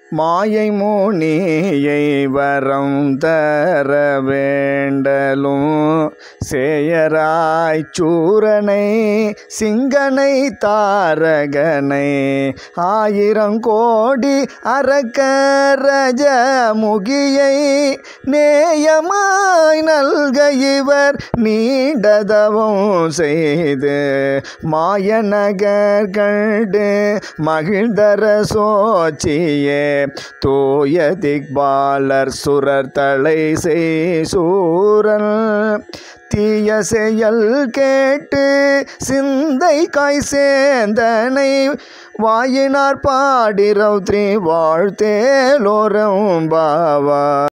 மாயை முனியை வரம் தர வேண்டலும் சேயராய் சூரனை சிங்கனை தாரகனை ஆயிரம் கோடி அரக்கரஜ முகியை நேயமாய் நல்க இவர் நீண்டதவும் செய்து மாயநகர் கண்டு மகிழ்ந்தர சோச்சியே தூய திக்பாலர் சுரர் தலை செய் சூரன் தீய செயல் கேட்டு சிந்தை காய் சேந்தனை வாயினார் பாடிரௌத்ரி வாழ்த்தேலோரம் பாவா